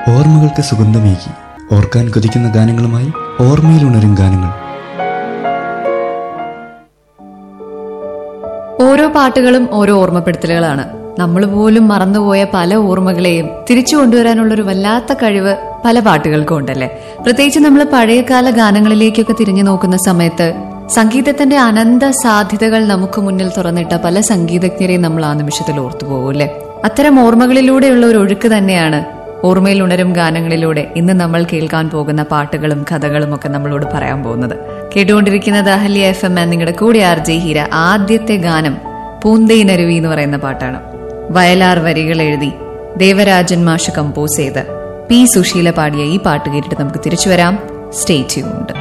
ഓർമ്മകൾക്ക് സുഗന്ധമേകി ഓർക്കാൻ കൊതിക്കുന്ന ഗാനങ്ങളുമായി ഓർമ്മയിലുണരും ഗാനങ്ങൾ ഓരോ പാട്ടുകളും ഓരോ ഓർമ്മപ്പെടുത്തലുകളാണ് നമ്മൾ പോലും മറന്നുപോയ പല ഓർമ്മകളെയും തിരിച്ചു കൊണ്ടുവരാനുള്ള ഒരു വല്ലാത്ത കഴിവ് പല പാട്ടുകൾക്കും ഉണ്ടല്ലേ പ്രത്യേകിച്ച് നമ്മൾ പഴയകാല ഗാനങ്ങളിലേക്കൊക്കെ തിരിഞ്ഞു നോക്കുന്ന സമയത്ത് സംഗീതത്തിന്റെ അനന്ത സാധ്യതകൾ നമുക്ക് മുന്നിൽ തുറന്നിട്ട പല സംഗീതജ്ഞരെയും നമ്മൾ ആ നിമിഷത്തിൽ ഓർത്തു പോകും അത്തരം ഓർമ്മകളിലൂടെയുള്ള ഒരു ഒഴുക്ക് തന്നെയാണ് ഓർമ്മയിൽ ഉണരും ഗാനങ്ങളിലൂടെ ഇന്ന് നമ്മൾ കേൾക്കാൻ പോകുന്ന പാട്ടുകളും കഥകളും ഒക്കെ നമ്മളോട് പറയാൻ പോകുന്നത് കേട്ടുകൊണ്ടിരിക്കുന്നത് അഹല്യ എഫ് എം നിങ്ങളുടെ കൂടെ ആർ ജെ ഹീര ആദ്യത്തെ ഗാനം പൂന്തേനരുവി എന്ന് പറയുന്ന പാട്ടാണ് വയലാർ വരികൾ എഴുതി ദേവരാജൻ മാഷ് കമ്പോസ് ചെയ്ത് പി സുശീല പാടിയ ഈ പാട്ട് കേട്ടിട്ട് നമുക്ക് തിരിച്ചു വരാം സ്റ്റേ ട്യൂൺഡ്